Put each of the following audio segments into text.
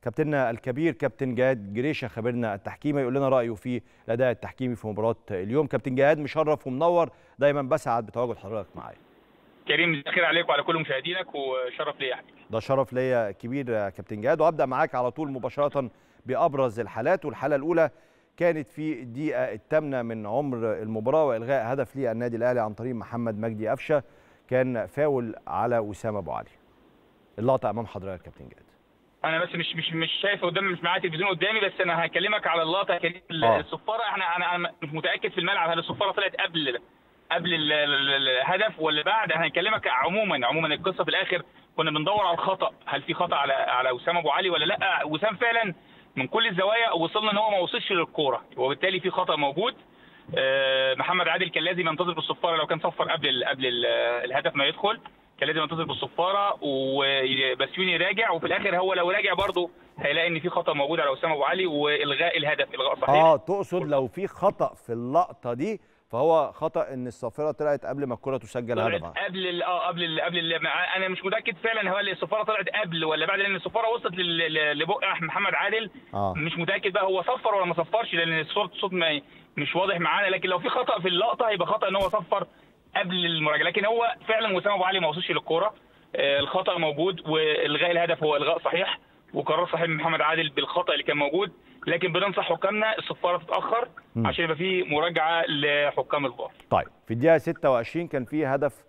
كابتننا الكبير كابتن جهاد جريشه خبيرنا التحكيمي يقول لنا رايه في الاداء التحكيمي في مباراه اليوم كابتن جهاد مشرف ومنور دايما بسعد بتواجد حضرتك معايا كريم مساء الخير عليك وعلى كل مشاهدينك وشرف ليا يا حبيبي ده شرف ليا كبير يا كابتن جهاد وابدا معاك على طول مباشره بابرز الحالات والحاله الاولى كانت في الدقيقه الثامنه من عمر المباراه والغاء هدف للنادي الاهلي عن طريق محمد مجدي قفشه كان فاول على وسام ابو علي اللقطه امام حضرتك يا كابتن جهاد انا بس مش مش مش شايف قدامي مش معايا تلفزيون قدامي بس انا هكلمك على اللقطه كريم آه. الصفاره احنا انا انا مش متاكد في الملعب هل الصفاره طلعت قبل قبل ال- ال- الهدف ولا بعد انا هكلمك عموما عموما القصه في الاخر كنا بندور على الخطا هل في خطا على على وسام ابو علي ولا لا وسام فعلا من كل الزوايا وصلنا ان هو ما وصلش للكوره وبالتالي في خطا موجود آه، محمد عادل كان لازم ينتظر بالصفاره لو كان صفر قبل ال قبل ال الهدف ما يدخل كان لازم ينتظر بالصفاره وبسيوني يراجع وفي الاخر هو لو راجع برضه هيلاقي ان في خطا موجود على وسام ابو علي والغاء الهدف الغاء صحيح اه تقصد لو في خطا في اللقطه دي فهو خطا ان الصافره طلعت قبل ما الكره تسجل طلعت هدف قبل ال- اه قبل ال قبل ال انا مش متاكد فعلا هل الصفاره طلعت قبل ولا بعد لان الصفاره وصلت لل- ل- لبق محمد عادل اه مش متاكد بقى هو صفر ولا ما صفرش لان الصوت الصوت ما مش واضح معانا لكن لو في خطا في اللقطه هيبقى خطا ان هو صفر قبل المراجعه لكن هو فعلا وسام ابو علي ما وصلش للكوره آه، الخطا موجود والغاء الهدف هو الغاء صحيح وقرار صحيح من محمد عادل بالخطا اللي كان موجود لكن بننصح حكامنا الصفاره تتاخر مم. عشان يبقى في مراجعه لحكام الفار طيب في الدقيقه 26 كان في هدف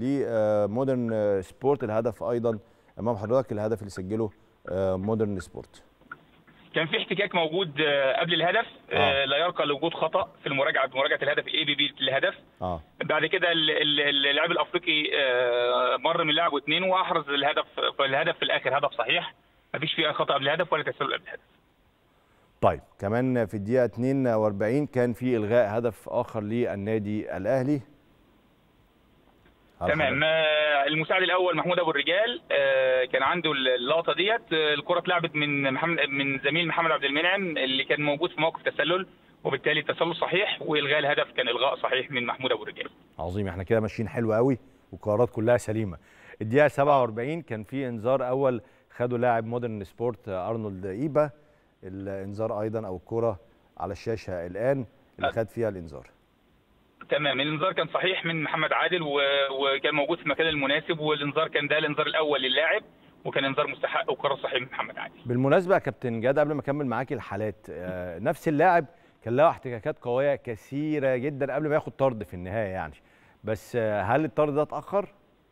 لمودرن سبورت الهدف ايضا امام حضرتك الهدف اللي سجله مودرن سبورت كان في احتكاك موجود آه، قبل الهدف آه. آه، لا يرقى لوجود خطا في المراجعه بمراجعه الهدف الاي بي بي للهدف اه بعد كده ال- ال- اللاعب الافريقي آه، مر من لاعب واثنين واحرز الهدف الهدف في الاخر هدف صحيح مفيش فيه خطا قبل الهدف ولا تسلل قبل الهدف طيب كمان في الدقيقه 42 كان في الغاء هدف اخر للنادي الاهلي على تمام حضرتك. آه، المساعد الاول محمود ابو الرجال آه، كان عنده اللقطه ديت آه، الكره اتلعبت من محمد من زميل محمد عبد المنعم اللي كان موجود في موقف تسلل وبالتالي التسلل صحيح والغاء الهدف كان الغاء صحيح من محمود ابو الرجال عظيم احنا كده ماشيين حلو قوي والقرارات كلها سليمه الدقيقه 47 كان في انذار اول خده لاعب مودرن سبورت ارنولد ايبا الانذار ايضا او الكره على الشاشه الان اللي خد فيها الانذار تمام الانذار كان صحيح من محمد عادل و... وكان موجود في المكان المناسب والانذار كان ده الانذار الاول للاعب وكان انذار مستحق وقرار صحيح من محمد عادل بالمناسبه يا كابتن جاد قبل ما اكمل معاكي الحالات آه، نفس اللاعب كان له احتكاكات قويه كثيره جدا قبل ما ياخد طرد في النهايه يعني بس آه، هل الطرد ده اتاخر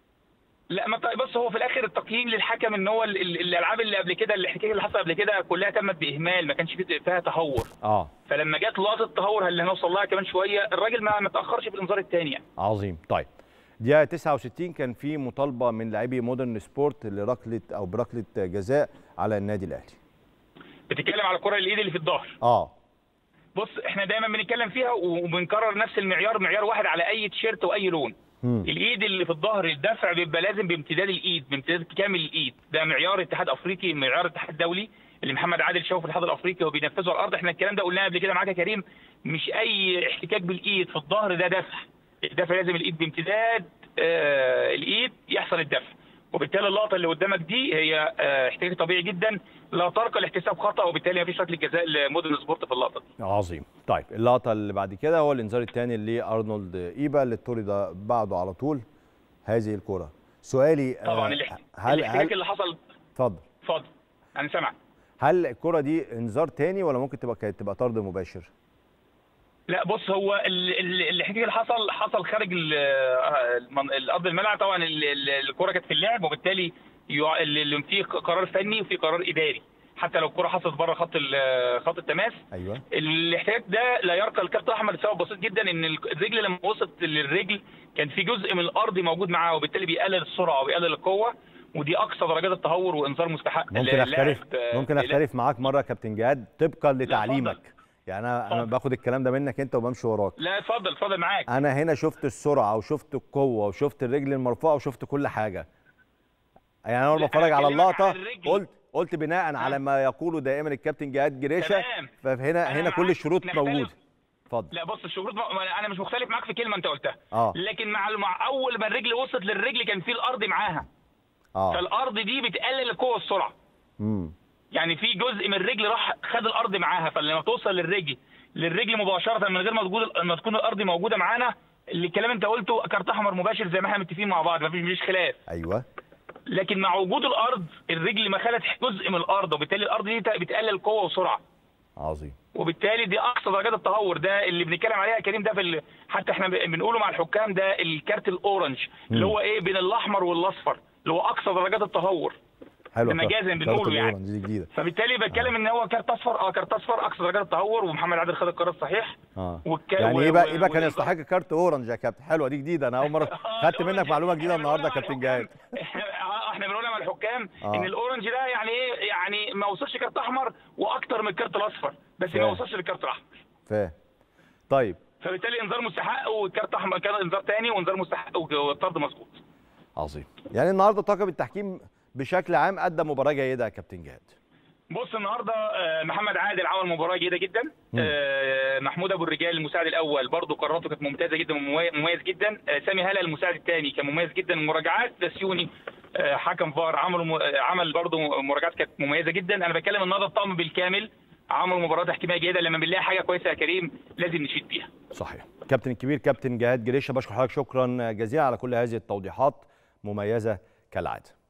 لا ما ط- بص هو في الاخر التقييم للحكم ان هو ال- ال- الالعاب اللي قبل كده الاحتكاك اللي حصل قبل كده كلها تمت باهمال ما كانش فيه- فيها تهور اه فلما جت لقطه التهور اللي هنوصل لها كمان شويه الراجل ما ما تاخرش في الانذار الثاني يعني عظيم طيب دقيقة 69 كان في مطالبة من لاعبي مودرن سبورت لركلة أو بركلة جزاء على النادي الأهلي. بتتكلم على الكره الايد اللي في الظهر اه بص احنا دايما بنتكلم فيها وبنكرر نفس المعيار معيار واحد على اي تيشيرت واي لون مم. الايد اللي في الظهر الدفع بيبقى لازم بامتداد الايد بامتداد كامل الايد ده معيار اتحاد افريقي معيار اتحاد دولي اللي محمد عادل شافه في الاتحاد الافريقي وبينفذه على الارض احنا الكلام ده قلناه قبل كده معاك يا كريم مش اي احتكاك بالايد في الظهر ده دفع الدفع لازم الايد بامتداد آه الايد يحصل الدفع وبالتالي اللقطه اللي قدامك دي هي آه احتكاك طبيعي جدا لا ترقى لاحتساب خطا وبالتالي مفيش ركله جزاء لمودرن سبورت في اللقطه دي عظيم طيب اللقطة اللي بعد كده هو الإنذار الثاني لأرنولد إيبا اللي طرد بعده على طول هذه الكرة. سؤالي طبعا آه، الاحت- هل الاحتكاك هل اللي حصل اتفضل اتفضل انا سامعك هل الكرة دي إنذار تاني ولا ممكن تبقى كانت تبقى طرد مباشر؟ لا بص هو ال- ال- الاحتكاك اللي حصل حصل خارج ال- آه، المن- الارض الملعب طبعا ال- ال- الكره كانت في اللعب وبالتالي يع- ال- اللي فيه قرار فني وفي قرار اداري حتى لو الكره حصلت بره خط ال- خط التماس أيوه الاحتكاك ده لا يرقى الكابتن احمد لسبب بسيط جدا ان الرجل لما وصلت للرجل كان في جزء من الارض موجود معاه وبالتالي بيقلل السرعه وبيقلل القوه ودي اقصى درجات التهور وانذار مستحق ممكن للاعب، أختلف آه، ممكن للاعب. أختلف معاك مرة يا كابتن جهاد طبقا لتعليمك. اتفضل. يعني أنا أنا اتفضل. باخد الكلام ده منك أنت وبمشي وراك. لا اتفضل اتفضل معاك انا هنا شفت السرعه وشفت القوه وشفت الرجل المرفوعه وشفت كل حاجه يعني انا لا، وانا بتفرج أنا على بكلمك اللقطه عن الرجل. قلت قلت بناء على ما يقوله دائما الكابتن جهاد جريشه تمام. فهنا أنا هنا كل معاك. الشروط نختلف. موجوده اتفضل لا بص الشروط ما- انا مش مختلف معاك في كلمه انت قلتها اه لكن مع مع اول ما الرجل وصلت للرجل كان في الارض معاها اه فالارض دي بتقلل القوه والسرعه امم يعني في جزء من الرجل راح خد الارض معاها فلما توصل للرجل للرجل مباشره من غير ما تكون ما تكون الارض موجوده معانا اللي الكلام انت قلته كارت احمر مباشر زي ما احنا متفقين مع بعض مفيش مفيش خلاف ايوه لكن مع وجود الارض الرجل ما خدت جزء من الارض وبالتالي الارض دي بتقلل قوه وسرعه عظيم وبالتالي دي اقصى درجات التهور ده اللي بنتكلم عليها يا كريم ده في ال... حتى احنا ب- بنقوله مع الحكام ده الكارت الاورنج اللي هو ايه بين الاحمر والاصفر اللي هو اقصى درجات التهور حلو ده مجازاً بنقوله يعني. دي جديده فبالتالي بتكلم ان هو كارت اصفر اه كارت اصفر اقصى درجات التهور ومحمد عادل خد القرار الصحيح اه والك... يعني و- ايه بقى و- ايه بقى كان والإنذار- يستحق كارت اورنج يا كابتن حلوه دي جديده انا اول مره آه، خدت الأورنج. منك معلومه جديده إحنا النهارده يا بنقولها كابتن مع جهاد الحكام. آه، احنا بنقولها مع الحكام آه. ان الاورنج ده يعني ايه يعني ما وصلش كارت احمر واكتر من الكارت الاصفر بس ما فاهم. وصلش للكارت الاحمر فاهم طيب فبالتالي انذار مستحق وكارت احمر كان انذار تاني وانذار مستحق والطرد مظبوط عظيم يعني النهارده طاقم التحكيم بشكل عام ادى مباراه جيده يا كابتن جهاد بص النهارده آه، محمد عادل عمل مباراه جيده جدا آه، محمود ابو الرجال المساعد الاول برضه قراراته كانت ممتازه جدا ومميز جدا آه، سامي هلا المساعد الثاني كان مميز جدا مراجعات بسيوني آه، حكم فار عملوا م- آه، عمل برضه مراجعات كانت مميزه جدا انا بتكلم النهارده الطقم بالكامل عملوا مباراه تحكيميه جيده لما بنلاقي حاجه كويسه يا كريم لازم نشيد بيها صحيح كابتن الكبير كابتن جهاد جريشه بشكر حضرتك شكرا جزيلا على كل هذه التوضيحات مميزه كالعاده